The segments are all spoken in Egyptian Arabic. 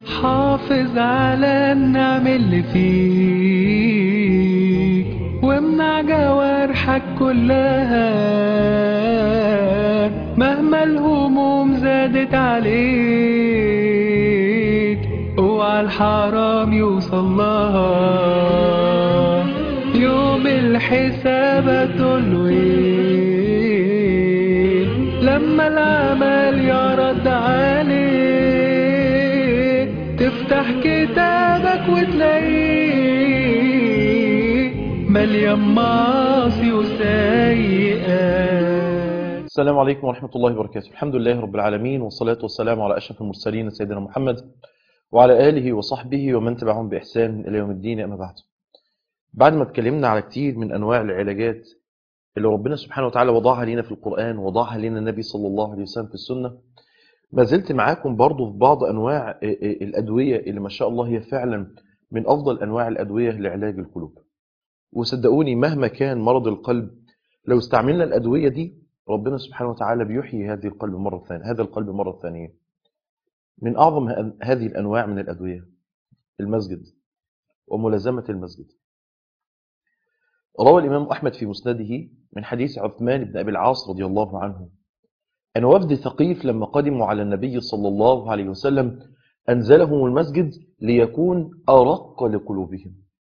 حافظ على النعم اللي فيك وامنع جوارحك كلها مهما الهموم زادت عليك اوعى الحرام يوصل لها يوم الحساب هتقوله ايه لما العمل يرد عليك تفتح كتابك وتلاقيه مليان معاصي وسيئات السلام عليكم ورحمة الله وبركاته الحمد لله رب العالمين والصلاة والسلام على أشرف المرسلين سيدنا محمد وعلى آله وصحبه ومن تبعهم بإحسان إلى يوم الدين أما بعد بعد ما اتكلمنا على كتير من أنواع العلاجات اللي ربنا سبحانه وتعالى وضعها لنا في القرآن وضعها لنا النبي صلى الله عليه وسلم في السنة ما زلت معاكم برضو في بعض أنواع الأدوية اللي ما شاء الله هي فعلا من أفضل أنواع الأدوية لعلاج القلوب وصدقوني مهما كان مرض القلب لو استعملنا الأدوية دي ربنا سبحانه وتعالى بيحيي هذه القلب مرة ثانية هذا القلب مرة ثانية من أعظم هذه الأنواع من الأدوية المسجد وملازمة المسجد روى الإمام أحمد في مسنده من حديث عثمان بن أبي العاص رضي الله عنه أن وفد ثقيف لما قدموا على النبي صلى الله عليه وسلم أنزلهم المسجد ليكون أرق لقلوبهم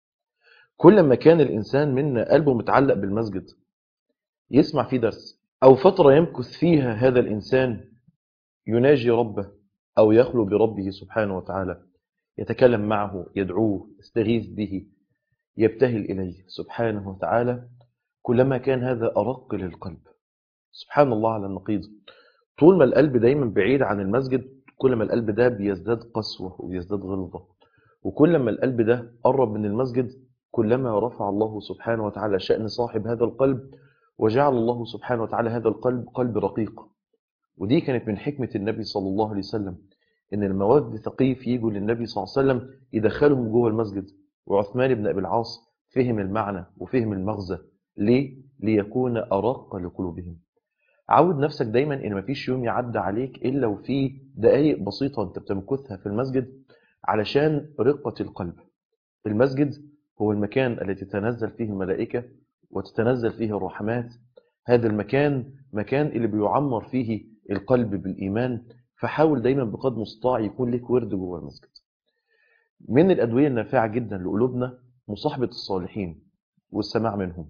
كل ما كان الإنسان منا قلبه متعلق بالمسجد يسمع فيه درس أو فترة يمكث فيها هذا الإنسان يناجي ربه أو يخلو بربه سبحانه وتعالى يتكلم معه يدعوه يستغيث به يبتهل إليه سبحانه وتعالى كلما كان هذا أرق للقلب سبحان الله على النقيض طول ما القلب دايما بعيد عن المسجد كل ما القلب ده بيزداد قسوة وبيزداد غلظة وكل ما القلب ده قرب من المسجد كلما رفع الله سبحانه وتعالى شأن صاحب هذا القلب وجعل الله سبحانه وتعالى هذا القلب قلب رقيق ودي كانت من حكمة النبي صلى الله عليه وسلم إن المواد ثقيف يجوا للنبي صلى الله عليه وسلم يدخلهم جوه المسجد وعثمان بن أبي العاص فهم المعنى وفهم المغزى ليه؟ ليكون أرق لقلوبهم عود نفسك دايما إن مفيش يوم يعدى عليك إلا وفي دقايق بسيطة أنت بتمكثها في المسجد علشان رقة القلب المسجد هو المكان الذي تتنزل فيه الملائكة وتتنزل فيه الرحمات هذا المكان مكان اللي بيعمر فيه القلب بالإيمان فحاول دايما بقدر المستطاع يكون لك ورد جوه المسجد من الأدوية النافعة جدا لقلوبنا مصاحبة الصالحين والسماع منهم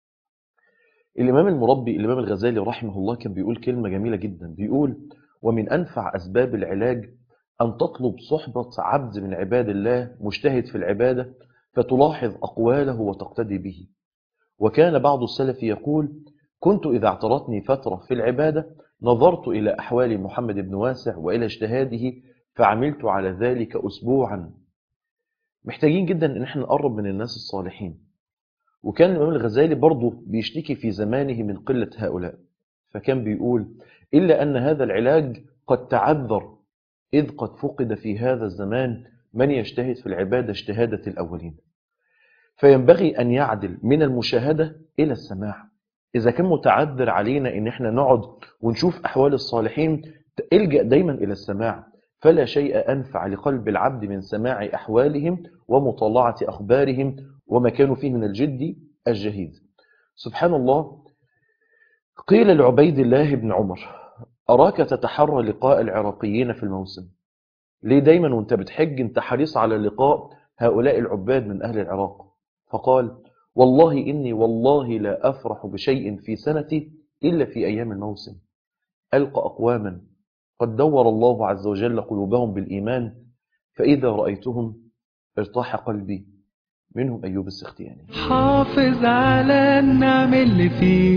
الإمام المربي الإمام الغزالي رحمه الله كان بيقول كلمة جميلة جدا بيقول ومن أنفع أسباب العلاج أن تطلب صحبة عبد من عباد الله مجتهد في العبادة فتلاحظ أقواله وتقتدي به وكان بعض السلف يقول كنت إذا اعترتني فترة في العبادة نظرت إلى أحوال محمد بن واسع وإلى اجتهاده فعملت على ذلك أسبوعا محتاجين جدا ان احنا نقرب من الناس الصالحين وكان الإمام الغزالي برضه بيشتكي في زمانه من قلة هؤلاء فكان بيقول إلا أن هذا العلاج قد تعذر إذ قد فقد في هذا الزمان من يجتهد في العبادة اجتهادة الأولين فينبغي أن يعدل من المشاهدة إلى السماع إذا كان متعذر علينا إن احنا نقعد ونشوف أحوال الصالحين الجأ دايما إلى السماع فلا شيء أنفع لقلب العبد من سماع أحوالهم ومطالعة أخبارهم وما كانوا فيه من الجد الجهيد سبحان الله قيل لعبيد الله بن عمر أراك تتحرى لقاء العراقيين في الموسم ليه دايما وانت بتحج انت حريص على لقاء هؤلاء العباد من أهل العراق فقال والله إني والله لا أفرح بشيء في سنتي إلا في أيام الموسم ألقى أقواما قد دور الله عز وجل قلوبهم بالإيمان فإذا رأيتهم ارتاح قلبي منهم أيوب السختياني حافظ على النعم اللي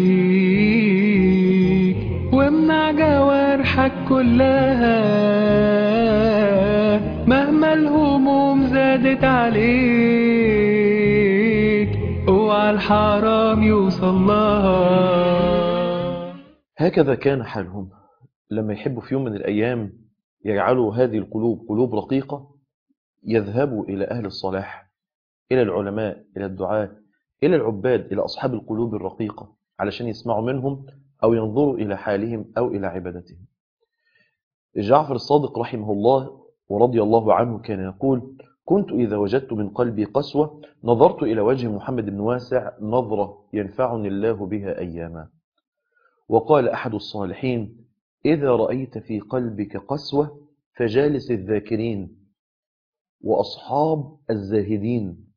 فيك وامنع جوارحك كلها مهما الهموم زادت عليك اوعى الحرام يوصل لها هكذا كان حالهم لما يحبوا في يوم من الأيام يجعلوا هذه القلوب قلوب رقيقة يذهبوا إلى أهل الصلاح إلى العلماء إلى الدعاة إلى العباد إلى أصحاب القلوب الرقيقة علشان يسمعوا منهم أو ينظروا إلى حالهم أو إلى عبادتهم جعفر الصادق رحمه الله ورضي الله عنه كان يقول كنت إذا وجدت من قلبي قسوة نظرت إلى وجه محمد بن واسع نظرة ينفعني الله بها أياما وقال أحد الصالحين إذا رأيت في قلبك قسوة فجالس الذاكرين وأصحاب الزاهدين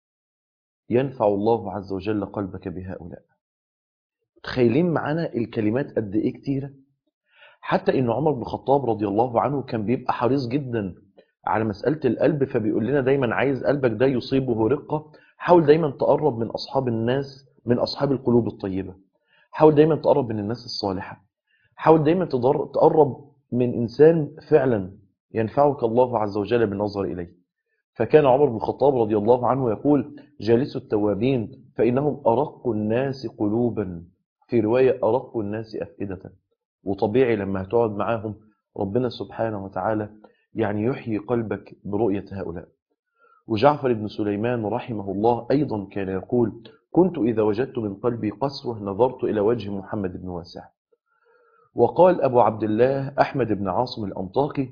ينفع الله عز وجل قلبك بهؤلاء تخيلين معانا الكلمات قد إيه كتيرة حتى إن عمر بن الخطاب رضي الله عنه كان بيبقى حريص جدا على مسألة القلب فبيقول لنا دايما عايز قلبك ده يصيبه رقة حاول دايما تقرب من أصحاب الناس من أصحاب القلوب الطيبة حاول دايما تقرب من الناس الصالحة حاول دايما تضر- تقرب من إنسان فعلا ينفعك الله عز وجل بالنظر إليه فكان عمر بن الخطاب رضي الله عنه يقول جالس التوابين فإنهم أرق الناس قلوبا في رواية أرق الناس أفئدة وطبيعي لما هتقعد معاهم ربنا سبحانه وتعالى يعني يحيي قلبك برؤية هؤلاء وجعفر بن سليمان رحمه الله أيضا كان يقول كنت إذا وجدت من قلبي قسوة نظرت إلى وجه محمد بن واسع وقال أبو عبد الله أحمد بن عاصم الأنطاكي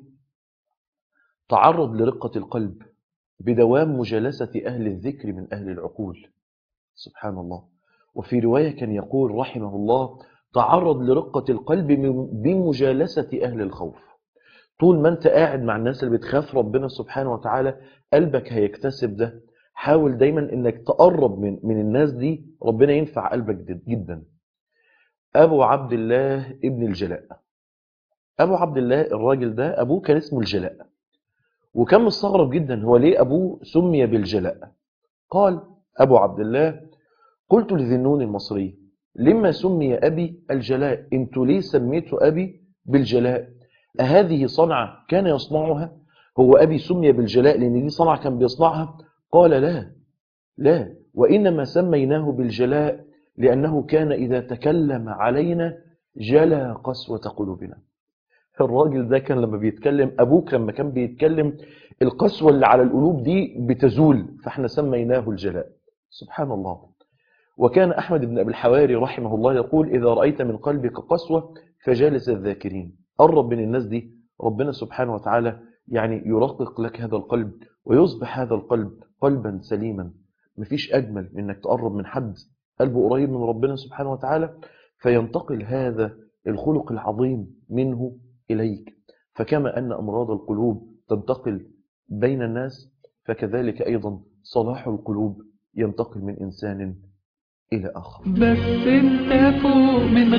تعرض لرقة القلب بدوام مجالسة أهل الذكر من أهل العقول سبحان الله وفي رواية كان يقول رحمه الله تعرض لرقة القلب من- بمجالسة أهل الخوف طول ما انت قاعد مع الناس اللي بتخاف ربنا سبحانه وتعالى قلبك هيكتسب ده حاول دايما انك تقرب من من الناس دي ربنا ينفع قلبك جد- جدا ابو عبد الله ابن الجلاء ابو عبد الله الراجل ده ابوه كان اسمه الجلاء وكان مستغرب جدا هو ليه ابوه سمي بالجلاء قال ابو عبد الله قلت لذنون المصري لما سمي ابي الجلاء انتوا ليه سميتوا ابي بالجلاء أهذه صنعة كان يصنعها هو أبي سمي بالجلاء لأن دي صنعة كان بيصنعها قال لا لا وإنما سميناه بالجلاء لأنه كان إذا تكلم علينا جلى قسوة قلوبنا الراجل ده كان لما بيتكلم أبوك لما كان بيتكلم القسوة اللي على القلوب دي بتزول فاحنا سميناه الجلاء سبحان الله وكان أحمد بن أبي الحواري رحمه الله يقول إذا رأيت من قلبك قسوة فجالس الذاكرين قرب من الناس دي ربنا سبحانه وتعالى يعني يرقق لك هذا القلب ويصبح هذا القلب قلبا سليما مفيش أجمل من أنك تقرب من حد قلبه قريب من ربنا سبحانه وتعالى فينتقل هذا الخلق العظيم منه إليك فكما أن أمراض القلوب تنتقل بين الناس فكذلك أيضا صلاح القلوب ينتقل من إنسان إلى آخر بس انت فوق من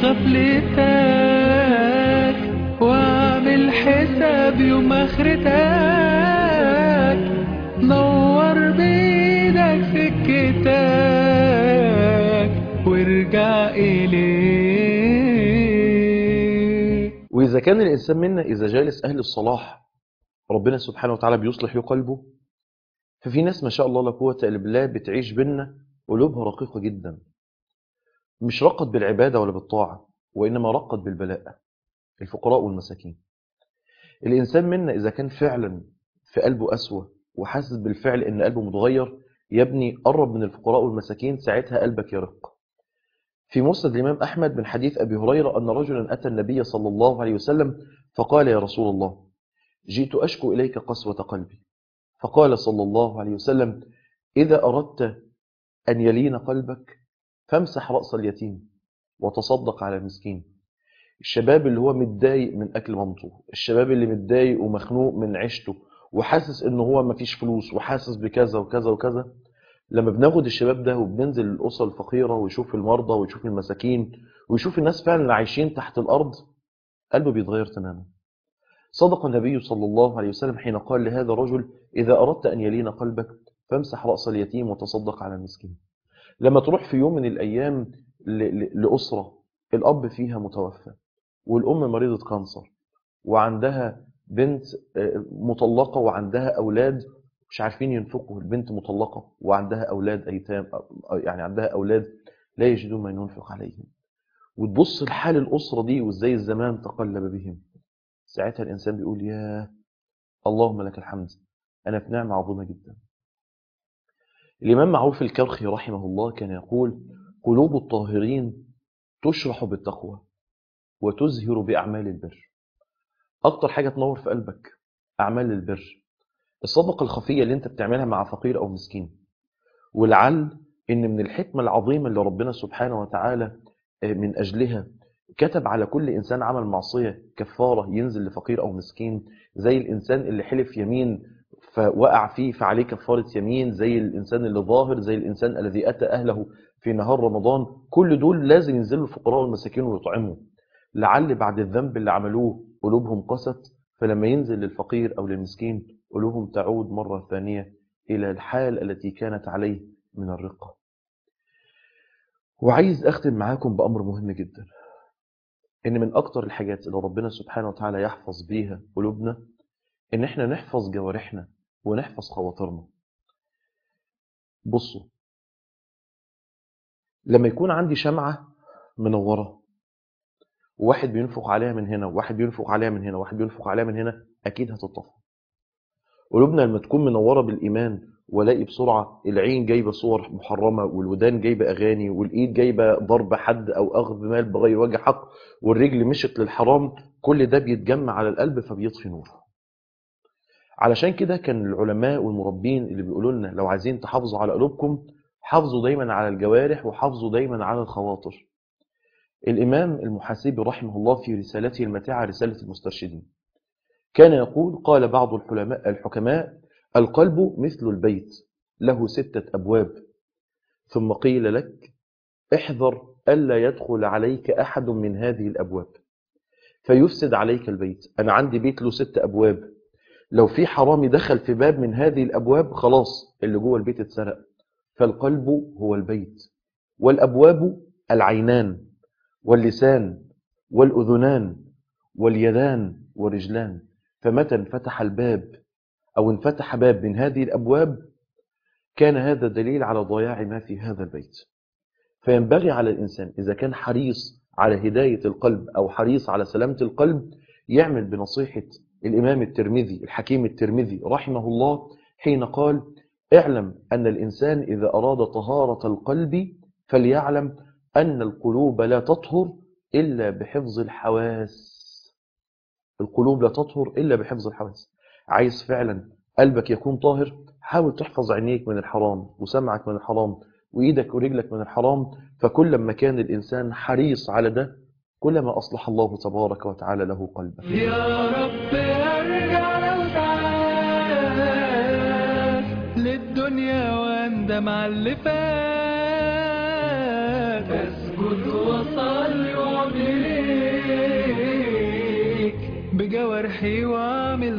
غفلتك واعمل حساب يوم اخرتك نور بيدك سكتك وارجع اليه وإذا كان الإنسان منا إذا جالس أهل الصلاح ربنا سبحانه وتعالى بيصلح له قلبه ففي ناس ما شاء الله لا قوة إلا بالله بتعيش بينا قلوبها رقيقة جدا مش رقت بالعبادة ولا بالطاعة وإنما رقت بالبلاء الفقراء والمساكين الإنسان منا إذا كان فعلا في قلبه أسوأ وحاسس بالفعل إن قلبه متغير يا ابني قرب من الفقراء والمساكين ساعتها قلبك يرق في مسند الإمام أحمد من حديث أبي هريرة أن رجلا أتى النبي صلى الله عليه وسلم فقال يا رسول الله جئت أشكو إليك قسوة قلبي فقال صلى الله عليه وسلم إذا أردت أن يلين قلبك فامسح رأس اليتيم وتصدق على المسكين الشباب اللي هو متضايق من أكل مامته الشباب اللي متضايق ومخنوق من عيشته وحاسس إن هو مفيش فلوس وحاسس بكذا وكذا وكذا لما بناخد الشباب ده وبننزل الأسر الفقيرة ويشوف المرضى ويشوف المساكين ويشوف الناس فعلا اللي عايشين تحت الأرض قلبه بيتغير تماما صدق النبي صلى الله عليه وسلم حين قال لهذا الرجل إذا أردت أن يلين قلبك فامسح رأس اليتيم وتصدق على المسكين لما تروح في يوم من الأيام ل- ل- لأسرة الأب فيها متوفى والأم مريضة كانسر وعندها بنت آه، مطلقة وعندها أولاد مش عارفين ينفقوا البنت مطلقة وعندها أولاد أيتام أو- يعني عندها أولاد لا يجدون من ينفق عليهم وتبص لحال الأسرة دي وإزاي الزمان تقلب بهم ساعتها الإنسان بيقول يا اللهم لك الحمد أنا في نعمة عظيمة جدا الإمام معروف الكرخي رحمه الله كان يقول قلوب الطاهرين تشرح بالتقوى وتزهر بأعمال البر أكتر حاجة تنور في قلبك أعمال البر الصدقة الخفية اللي انت بتعملها مع فقير أو مسكين ولعل إن من الحكمة العظيمة اللي ربنا سبحانه وتعالى من أجلها كتب على كل إنسان عمل معصية كفارة ينزل لفقير أو مسكين زي الإنسان اللي حلف يمين فوقع فيه فعليه كفارة يمين زي الإنسان اللي ظاهر زي الإنسان الذي أتى أهله في نهار رمضان كل دول لازم ينزلوا الفقراء والمساكين ويطعموا لعل بعد الذنب اللي عملوه قلوبهم قست فلما ينزل للفقير أو للمسكين قلوبهم تعود مرة ثانية إلى الحال التي كانت عليه من الرقة وعايز أختم معاكم بأمر مهم جدا إن من أكتر الحاجات اللي ربنا سبحانه وتعالى يحفظ بيها قلوبنا إن إحنا نحفظ جوارحنا ونحفظ خواطرنا بصوا لما يكون عندي شمعة منورة وواحد بينفخ عليها من هنا وواحد بينفخ عليها من هنا وواحد بينفخ عليها من هنا أكيد هتطفى قلوبنا لما تكون منورة بالإيمان والاقي بسرعة العين جايبة صور محرمة والودان جايبة أغاني والإيد جايبة ضرب حد أو أخذ مال بغير وجه حق والرجل مشت للحرام كل ده بيتجمع على القلب فبيطفي نوره علشان كده كان العلماء والمربين اللي بيقولوا لنا لو عايزين تحافظوا على قلوبكم حافظوا دايما على الجوارح وحافظوا دايما على الخواطر الإمام المحاسبي رحمه الله في رسالته المتاعة رسالة المسترشدين كان يقول قال بعض الحلماء الحكماء القلب مثل البيت له ستة أبواب ثم قيل لك احذر ألا يدخل عليك أحد من هذه الأبواب فيفسد عليك البيت أنا عندي بيت له ست أبواب لو في حرامي دخل في باب من هذه الأبواب خلاص اللي جوه البيت اتسرق فالقلب هو البيت والأبواب العينان واللسان والأذنان واليدان والرجلان فمتى انفتح الباب أو انفتح باب من هذه الأبواب كان هذا دليل على ضياع ما في هذا البيت فينبغي على الإنسان إذا كان حريص على هداية القلب أو حريص على سلامة القلب يعمل بنصيحة الإمام الترمذي الحكيم الترمذي رحمه الله حين قال اعلم أن الإنسان إذا أراد طهارة القلب فليعلم أن القلوب لا تطهر إلا بحفظ الحواس القلوب لا تطهر إلا بحفظ الحواس عايز فعلا قلبك يكون طاهر حاول تحفظ عينيك من الحرام وسمعك من الحرام وإيدك ورجلك من الحرام فكل ما كان الإنسان حريص على ده كلما أصلح الله تبارك وتعالى له قلبه يا رب ارجع لو ساعات للدنيا واندم على اللي فات اسجد واصلي واعمل إليك بجوارحي واعمل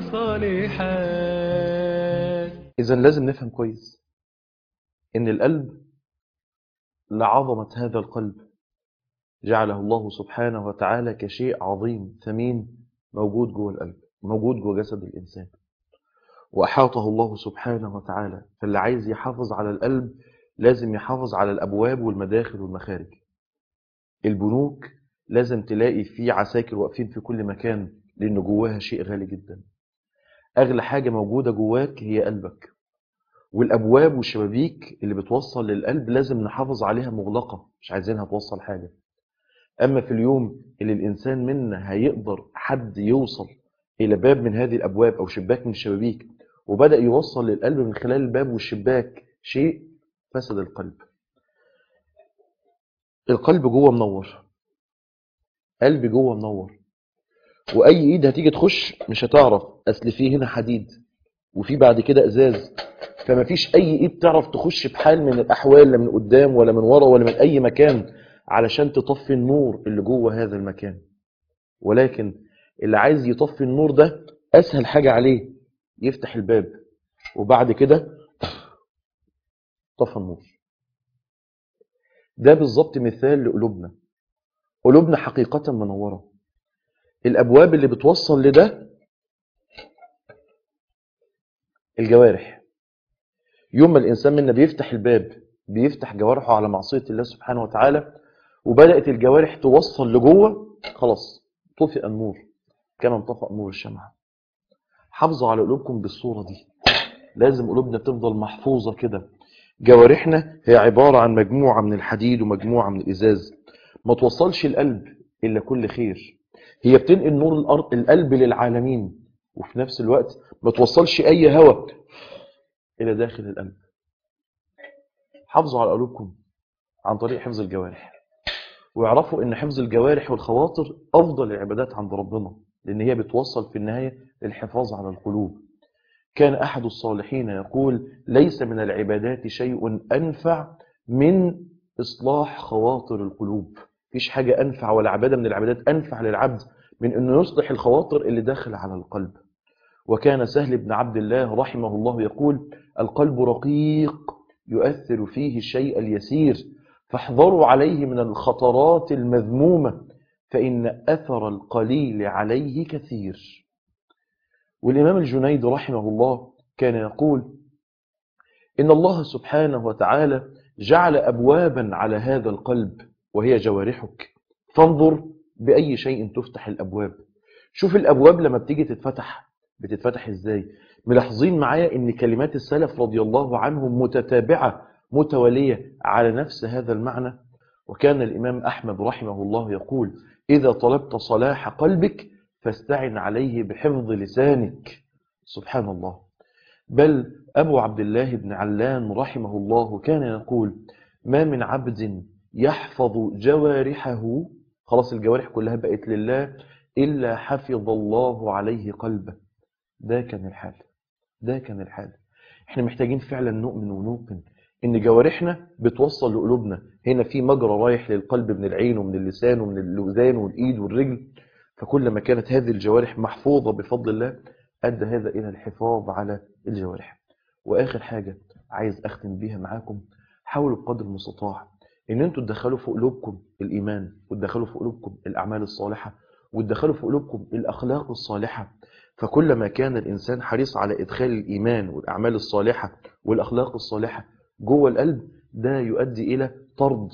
صالحات إذا لازم نفهم كويس إن القلب لعظمة هذا القلب جعله الله سبحانه وتعالى كشيء عظيم ثمين موجود جوه القلب موجود جوه جسد الإنسان وأحاطه الله سبحانه وتعالى فاللي عايز يحافظ على القلب لازم يحافظ على الأبواب والمداخل والمخارج البنوك لازم تلاقي فيه عساكر واقفين في كل مكان لأن جواها شيء غالي جدا أغلى حاجة موجودة جواك هي قلبك والأبواب والشبابيك اللي بتوصل للقلب لازم نحافظ عليها مغلقة مش عايزينها توصل حاجة أما في اليوم اللي الإنسان منا هيقدر حد يوصل إلى باب من هذه الأبواب أو شباك من الشبابيك وبدأ يوصل للقلب من خلال الباب والشباك شيء فسد القلب القلب جوه منور قلبي جوه منور واي ايد هتيجي تخش مش هتعرف اصل في هنا حديد وفي بعد كده ازاز فما فيش اي ايد تعرف تخش بحال من الاحوال لا من قدام ولا من ورا ولا من اي مكان علشان تطفي النور اللي جوه هذا المكان ولكن اللي عايز يطفي النور ده اسهل حاجة عليه يفتح الباب وبعد كده طفى النور ده بالظبط مثال لقلوبنا قلوبنا حقيقة منورة الأبواب اللي بتوصل لده الجوارح يوم ما الإنسان منا بيفتح الباب بيفتح جوارحه على معصية الله سبحانه وتعالى وبدأت الجوارح توصل لجوه خلاص طفئ النور كما انطفأ نور الشمعة حافظوا على قلوبكم بالصورة دي لازم قلوبنا تفضل محفوظة كده جوارحنا هي عبارة عن مجموعة من الحديد ومجموعة من الإزاز ما توصلش القلب إلا كل خير هي بتنقل نور الأرض القلب للعالمين وفي نفس الوقت ما توصلش أي هواء إلى داخل القلب حافظوا على قلوبكم عن طريق حفظ الجوارح ويعرفوا ان حفظ الجوارح والخواطر افضل العبادات عند ربنا لان هي بتوصل في النهايه للحفاظ على القلوب كان احد الصالحين يقول ليس من العبادات شيء انفع من اصلاح خواطر القلوب مفيش حاجه انفع ولا عباده من العبادات انفع للعبد من انه يصلح الخواطر اللي داخل على القلب وكان سهل بن عبد الله رحمه الله يقول القلب رقيق يؤثر فيه الشيء اليسير فاحذروا عليه من الخطرات المذمومة فإن أثر القليل عليه كثير والإمام الجنيد رحمه الله كان يقول إن الله سبحانه وتعالى جعل أبوابا على هذا القلب وهي جوارحك فانظر بأي شيء تفتح الأبواب شوف الأبواب لما بتيجي تتفتح بتتفتح إزاي ملاحظين معايا ان كلمات السلف رضي الله عنهم متتابعة متوالية على نفس هذا المعنى وكان الإمام أحمد رحمه الله يقول إذا طلبت صلاح قلبك فاستعن عليه بحفظ لسانك سبحان الله بل أبو عبد الله بن علان رحمه الله كان يقول ما من عبد يحفظ جوارحه خلاص الجوارح كلها بقت لله إلا حفظ الله عليه قلبه ده كان الحال ده كان الحال احنا محتاجين فعلا نؤمن ونوقن ان جوارحنا بتوصل لقلوبنا هنا في مجرى رايح للقلب من العين ومن اللسان ومن الوزان والايد والرجل فكل ما كانت هذه الجوارح محفوظة بفضل الله أدى هذا إلى الحفاظ على الجوارح وآخر حاجة عايز أختم بيها معاكم حاولوا بقدر المستطاع ان انتوا تدخلوا في قلوبكم الإيمان وتدخلوا في قلوبكم الأعمال الصالحة وتدخلوا في قلوبكم الأخلاق الصالحة فكلما كان الإنسان حريص على إدخال الإيمان والأعمال الصالحة والأخلاق الصالحة جوه القلب ده يؤدي إلى طرد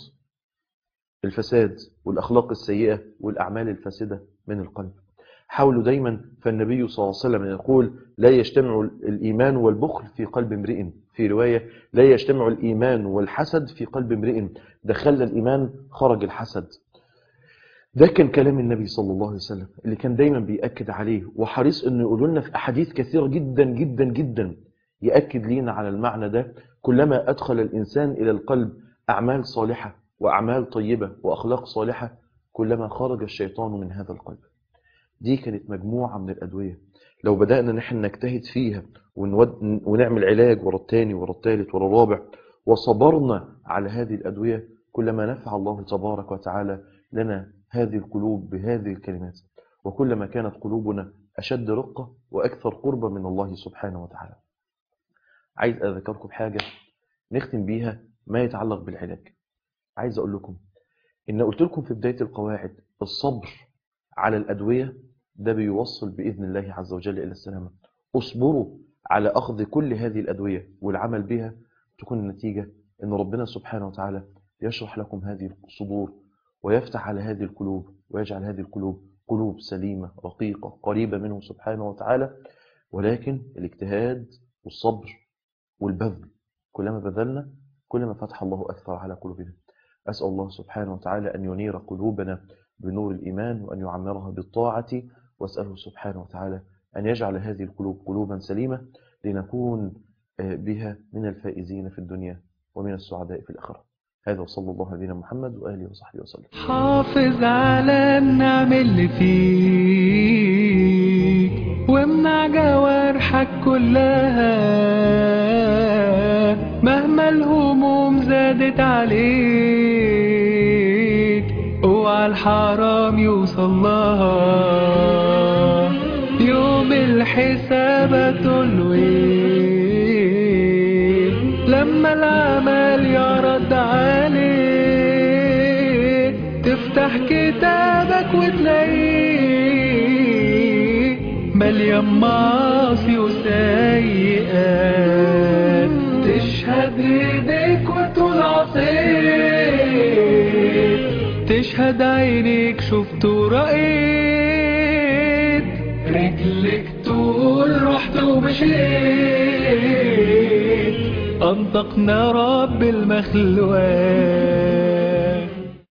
الفساد والأخلاق السيئة والأعمال الفاسدة من القلب حاولوا دايما فالنبي صلى الله عليه وسلم يقول لا يجتمع الإيمان والبخل في قلب امرئ في رواية لا يجتمع الإيمان والحسد في قلب امرئ دخل الإيمان خرج الحسد ده كان كلام النبي صلى الله عليه وسلم اللي كان دايما بيأكد عليه وحريص انه يقول لنا في أحاديث كثيرة جدا جدا جدا يأكد لينا على المعنى ده كلما أدخل الإنسان إلى القلب أعمال صالحة وأعمال طيبة وأخلاق صالحة كلما خرج الشيطان من هذا القلب دي كانت مجموعة من الأدوية لو بدأنا نحن نجتهد فيها ونود... ونعمل علاج ورا التاني ورا التالت ورا الرابع وصبرنا على هذه الأدوية كلما نفع الله تبارك وتعالى لنا هذه القلوب بهذه الكلمات وكلما كانت قلوبنا أشد رقة وأكثر قربة من الله سبحانه وتعالى عايز أذكركم بحاجة نختم بيها ما يتعلق بالعلاج عايز أقول لكم إن قلت لكم في بداية القواعد الصبر على الأدوية ده بيوصل بإذن الله عز وجل إلى السلامة اصبروا على أخذ كل هذه الأدوية والعمل بها تكون النتيجة إن ربنا سبحانه وتعالى يشرح لكم هذه الصدور ويفتح على هذه القلوب ويجعل هذه القلوب قلوب سليمة رقيقة قريبة منه سبحانه وتعالى ولكن الاجتهاد والصبر والبذل كلما بذلنا كلما فتح الله أكثر على قلوبنا أسأل الله سبحانه وتعالى أن ينير قلوبنا بنور الإيمان وأن يعمرها بالطاعة وأسأله سبحانه وتعالى أن يجعل هذه القلوب قلوبا سليمة لنكون بها من الفائزين في الدنيا ومن السعداء في الآخرة هذا وصلى الله على نبينا محمد وآله وصحبه وسلم حافظ على النعم اللي فيك وامنع جوارحك كلها مهما الهموم زادت عليك اوعى الحرام يوصل لها يوم الحساب تلوي لما العمل يرد عليك تفتح كتابك وتلاقيه مليان معاصي وسيئات تشهد ايديك وتقول عصيت تشهد عينيك شفت ورأيت رجلك تقول رحت ومشيت أنطقنا رب المخلوقات